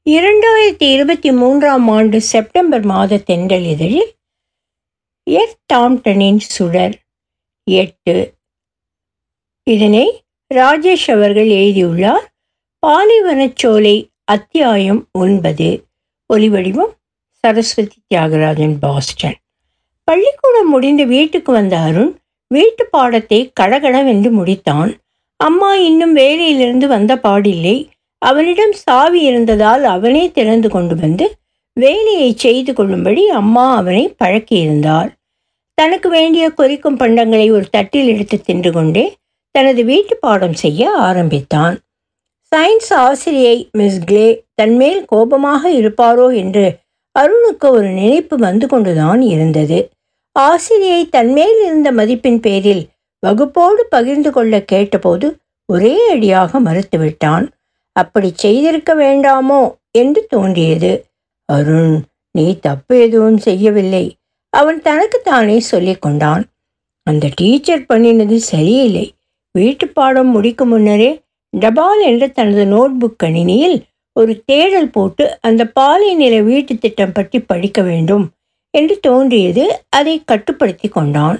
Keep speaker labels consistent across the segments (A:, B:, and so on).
A: இரண்டாயிரத்தி இருபத்தி மூன்றாம் ஆண்டு செப்டம்பர் மாத தென்றல் இதழில் எஃப் டாம்டனின் சுடர் எட்டு இதனை ராஜேஷ் அவர்கள் எழுதியுள்ளார் பாலைவனச்சோலை அத்தியாயம் ஒன்பது ஒலிவடிவம் சரஸ்வதி தியாகராஜன் பாஸ்டன் பள்ளிக்கூடம் முடிந்து வீட்டுக்கு வந்த அருண் வீட்டு பாடத்தை கடகடவென்று முடித்தான் அம்மா இன்னும் வேலையிலிருந்து வந்த பாடில்லை அவனிடம் சாவி இருந்ததால் அவனே திறந்து கொண்டு வந்து வேலையை செய்து கொள்ளும்படி அம்மா அவனை பழக்கியிருந்தார் தனக்கு வேண்டிய கொறிக்கும் பண்டங்களை ஒரு தட்டில் எடுத்து தின்று கொண்டே தனது வீட்டு பாடம் செய்ய ஆரம்பித்தான் சயின்ஸ் ஆசிரியை மிஸ் கிளே தன்மேல் கோபமாக இருப்பாரோ என்று அருணுக்கு ஒரு நினைப்பு வந்து கொண்டுதான் இருந்தது ஆசிரியை தன்மேல் இருந்த மதிப்பின் பேரில் வகுப்போடு பகிர்ந்து கொள்ள கேட்டபோது ஒரே அடியாக மறுத்துவிட்டான் அப்படி செய்திருக்க வேண்டாமோ என்று தோன்றியது அருண் நீ தப்பு எதுவும் செய்யவில்லை அவன் தனக்குத்தானே சொல்லிக் கொண்டான் அந்த டீச்சர் பண்ணினது சரியில்லை வீட்டு பாடம் முடிக்கும் முன்னரே டபால் என்ற தனது நோட்புக் கணினியில் ஒரு தேடல் போட்டு அந்த பாலை நில வீட்டு திட்டம் பற்றி படிக்க வேண்டும் என்று தோன்றியது அதை கட்டுப்படுத்தி கொண்டான்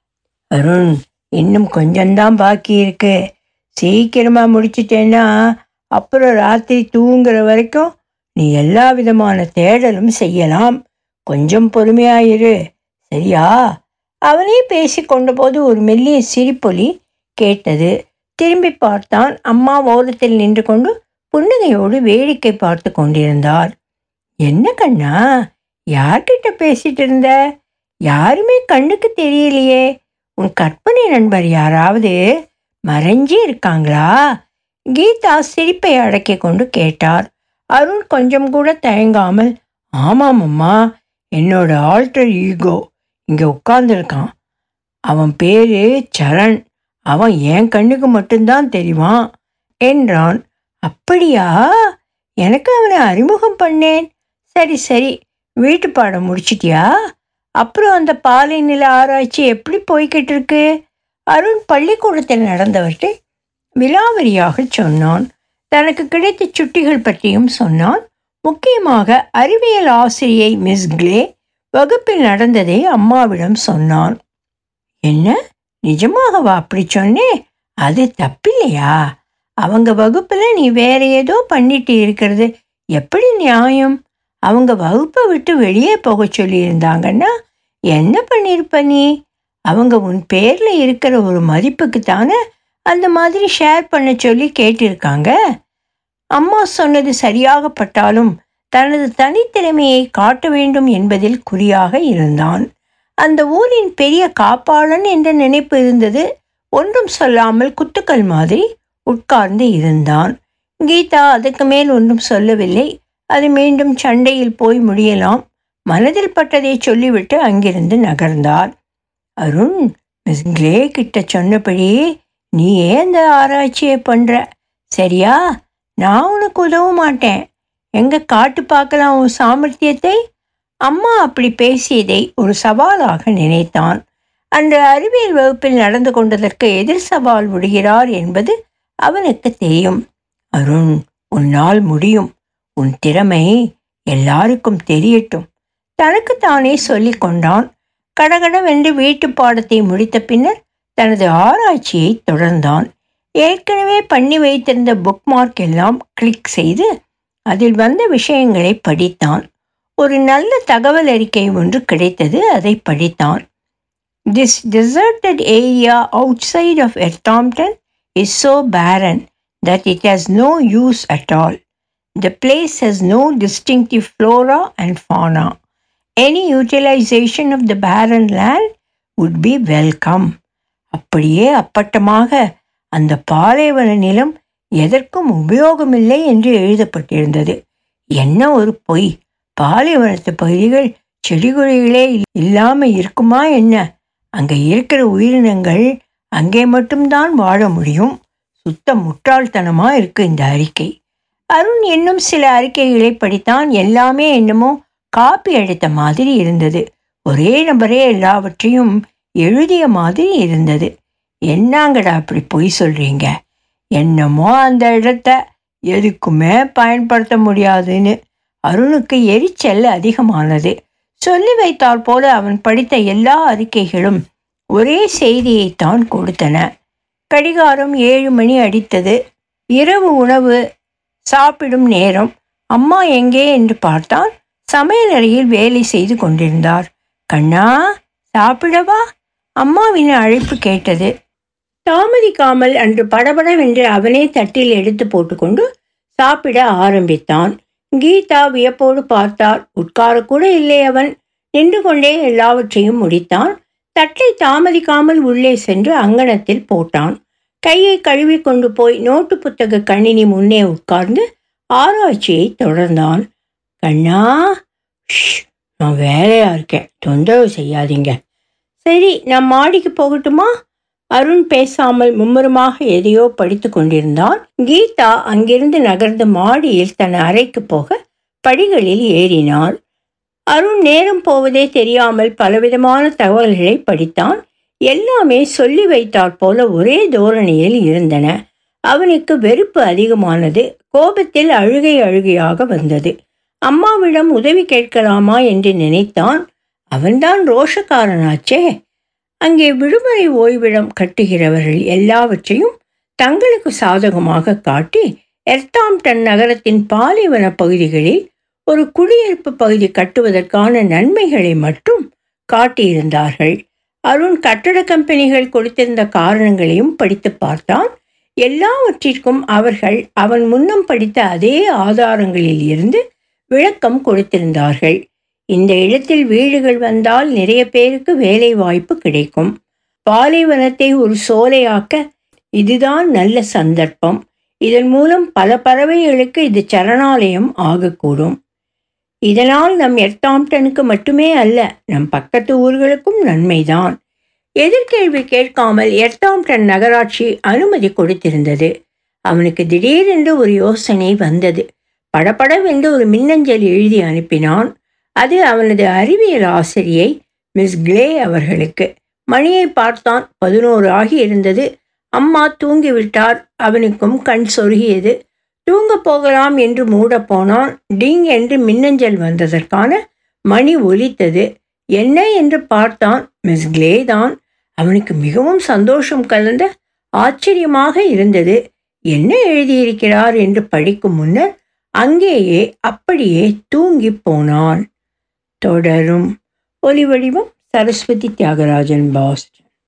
A: அருண் இன்னும் கொஞ்சம்தான் பாக்கி இருக்கு சீக்கிரமா முடிச்சிட்டேன்னா அப்புறம் ராத்திரி தூங்குற வரைக்கும் நீ எல்லா விதமான தேடலும் செய்யலாம் கொஞ்சம் பொறுமையாயிரு சரியா அவனே பேசி கொண்டபோது ஒரு மெல்லிய சிரிப்பொலி கேட்டது திரும்பி பார்த்தான் அம்மா ஓரத்தில் நின்று கொண்டு புன்னகையோடு வேடிக்கை பார்த்து கொண்டிருந்தார் என்ன கண்ணா யார்கிட்ட பேசிட்டு இருந்த யாருமே கண்ணுக்கு தெரியலையே உன் கற்பனை நண்பர் யாராவது மறைஞ்சே இருக்காங்களா கீதா சிரிப்பை அடக்கி கொண்டு கேட்டார் அருண் கொஞ்சம் கூட தயங்காமல் ஆமாம் அம்மா என்னோட ஆல்டர் ஈகோ இங்கே உட்கார்ந்துருக்கான் அவன் பேரு சரண் அவன் என் கண்ணுக்கு மட்டும்தான் தெரிவான் என்றான் அப்படியா எனக்கு அவனை அறிமுகம் பண்ணேன் சரி சரி வீட்டு பாடம் முடிச்சிட்டியா அப்புறம் அந்த பாலை நில ஆராய்ச்சி எப்படி போய்கிட்டு இருக்கு அருண் பள்ளிக்கூடத்தில் நடந்தவற்றை விலாவரியாக சொன்னான் தனக்கு கிடைத்த சுட்டிகள் பற்றியும் சொன்னான் முக்கியமாக அறிவியல் ஆசிரியை மிஸ் கிளே வகுப்பில் நடந்ததை அம்மாவிடம் சொன்னான் என்ன நிஜமாகவா அப்படி சொன்னே அது தப்பில்லையா அவங்க வகுப்பில் நீ வேற ஏதோ பண்ணிட்டு இருக்கிறது எப்படி நியாயம் அவங்க வகுப்பை விட்டு வெளியே போக சொல்லியிருந்தாங்கன்னா என்ன பண்ணியிருப்ப நீ அவங்க உன் பேரில் இருக்கிற ஒரு மதிப்புக்கு தானே அந்த மாதிரி ஷேர் பண்ண சொல்லி கேட்டிருக்காங்க அம்மா சொன்னது சரியாகப்பட்டாலும் தனது தனித்திறமையை காட்ட வேண்டும் என்பதில் குறியாக இருந்தான் அந்த ஊரின் பெரிய காப்பாளன் என்ற நினைப்பு இருந்தது ஒன்றும் சொல்லாமல் குத்துக்கள் மாதிரி உட்கார்ந்து இருந்தான் கீதா அதுக்கு மேல் ஒன்றும் சொல்லவில்லை அது மீண்டும் சண்டையில் போய் முடியலாம் மனதில் பட்டதை சொல்லிவிட்டு அங்கிருந்து நகர்ந்தார் அருண் மிஸ் கிளே கிட்ட சொன்னபடி நீ ஏன் இந்த ஆராய்ச்சியை பண்ற சரியா நான் உனக்கு உதவ மாட்டேன் எங்க காட்டு பார்க்கலாம் உன் சாமர்த்தியத்தை அம்மா அப்படி பேசியதை ஒரு சவாலாக நினைத்தான் அன்று அறிவியல் வகுப்பில் நடந்து கொண்டதற்கு எதிர் சவால் விடுகிறார் என்பது அவனுக்கு தெரியும் அருண் உன்னால் முடியும் உன் திறமை எல்லாருக்கும் தெரியட்டும் தனக்குத்தானே சொல்லிக் கொண்டான் கடகடவென்று வீட்டு பாடத்தை முடித்த பின்னர் தனது ஆராய்ச்சியை தொடர்ந்தான் ஏற்கனவே பண்ணி வைத்திருந்த புக்மார்க் எல்லாம் கிளிக் செய்து அதில் வந்த விஷயங்களை படித்தான் ஒரு நல்ல தகவல் அறிக்கை ஒன்று கிடைத்தது அதை படித்தான் this deserted area outside of எர்டாம்டன் is so barren that it has no use at all. The place has no distinctive flora and fauna. Any utilization of the barren land would be welcome. அப்படியே அப்பட்டமாக அந்த பாலைவன நிலம் எதற்கும் உபயோகமில்லை என்று எழுதப்பட்டிருந்தது என்ன ஒரு பொய் பாலைவனத்து பகுதிகள் செடிகொடிகளே இல்லாம இருக்குமா என்ன அங்க இருக்கிற உயிரினங்கள் அங்கே மட்டும்தான் வாழ முடியும் சுத்த முட்டாள்தனமா இருக்கு இந்த அறிக்கை அருண் இன்னும் சில அறிக்கைகளை படித்தான் எல்லாமே என்னமோ காப்பி அடித்த மாதிரி இருந்தது ஒரே நபரே எல்லாவற்றையும் எழுதிய மாதிரி இருந்தது என்னங்கடா அப்படி பொய் சொல்றீங்க என்னமோ அந்த இடத்த எதுக்குமே பயன்படுத்த முடியாதுன்னு அருணுக்கு எரிச்சல் அதிகமானது சொல்லி வைத்தால் போல அவன் படித்த எல்லா அறிக்கைகளும் ஒரே செய்தியைத்தான் கொடுத்தன கடிகாரம் ஏழு மணி அடித்தது இரவு உணவு சாப்பிடும் நேரம் அம்மா எங்கே என்று பார்த்தான் சமையலறையில் வேலை செய்து கொண்டிருந்தார் கண்ணா சாப்பிடவா அம்மாவின் அழைப்பு கேட்டது தாமதிக்காமல் அன்று படபடவென்று அவனே தட்டில் எடுத்து போட்டுக்கொண்டு சாப்பிட ஆரம்பித்தான் கீதா வியப்போடு பார்த்தாள் உட்காரக்கூட இல்லை அவன் நின்று கொண்டே எல்லாவற்றையும் முடித்தான் தட்டை தாமதிக்காமல் உள்ளே சென்று அங்கணத்தில் போட்டான் கையை கழுவி கொண்டு போய் நோட்டு புத்தக கணினி முன்னே உட்கார்ந்து ஆராய்ச்சியை தொடர்ந்தான் கண்ணா நான் வேலையா இருக்கேன் தொந்தரவு செய்யாதீங்க சரி நான் மாடிக்கு போகட்டுமா அருண் பேசாமல் மும்முரமாக எதையோ படித்து கொண்டிருந்தான் கீதா அங்கிருந்து நகர்ந்து மாடியில் தன் அறைக்கு போக படிகளில் ஏறினாள் அருண் நேரம் போவதே தெரியாமல் பலவிதமான தகவல்களை படித்தான் எல்லாமே சொல்லி வைத்தாற் போல ஒரே தோரணையில் இருந்தன அவனுக்கு வெறுப்பு அதிகமானது கோபத்தில் அழுகை அழுகையாக வந்தது அம்மாவிடம் உதவி கேட்கலாமா என்று நினைத்தான் அவன்தான் ரோஷக்காரனாச்சே அங்கே விடுமுறை ஓய்விடம் கட்டுகிறவர்கள் எல்லாவற்றையும் தங்களுக்கு சாதகமாக காட்டி எர்த்தாம்டன் நகரத்தின் பாலைவன பகுதிகளில் ஒரு குடியிருப்பு பகுதி கட்டுவதற்கான நன்மைகளை மட்டும் காட்டியிருந்தார்கள் அருண் கட்டட கம்பெனிகள் கொடுத்திருந்த காரணங்களையும் படித்து பார்த்தான் எல்லாவற்றிற்கும் அவர்கள் அவன் முன்னம் படித்த அதே ஆதாரங்களில் இருந்து விளக்கம் கொடுத்திருந்தார்கள் இந்த இடத்தில் வீடுகள் வந்தால் நிறைய பேருக்கு வேலை வாய்ப்பு கிடைக்கும் பாலைவனத்தை ஒரு சோலையாக்க இதுதான் நல்ல சந்தர்ப்பம் இதன் மூலம் பல பறவைகளுக்கு இது சரணாலயம் ஆகக்கூடும் இதனால் நம் எர்த்தாம்டனுக்கு மட்டுமே அல்ல நம் பக்கத்து ஊர்களுக்கும் நன்மைதான் எதிர்கேள்வி கேட்காமல் எர்த்தாம்டன் நகராட்சி அனுமதி கொடுத்திருந்தது அவனுக்கு திடீரென்று ஒரு யோசனை வந்தது படபடவென்று ஒரு மின்னஞ்சல் எழுதி அனுப்பினான் அது அவனது அறிவியல் ஆசிரியை மிஸ் கிளே அவர்களுக்கு மணியை பார்த்தான் பதினோரு ஆகி இருந்தது அம்மா தூங்கிவிட்டார் அவனுக்கும் கண் சொருகியது தூங்க போகலாம் என்று மூட போனான் டிங் என்று மின்னஞ்சல் வந்ததற்கான மணி ஒலித்தது என்ன என்று பார்த்தான் மிஸ் கிளே தான் அவனுக்கு மிகவும் சந்தோஷம் கலந்த ஆச்சரியமாக இருந்தது என்ன எழுதியிருக்கிறார் என்று படிக்கும் முன்னர் அங்கேயே அப்படியே தூங்கி போனான் தொடரும் ஒலி வடிவம் சரஸ்வதி தியாகராஜன் பாஸ்ட்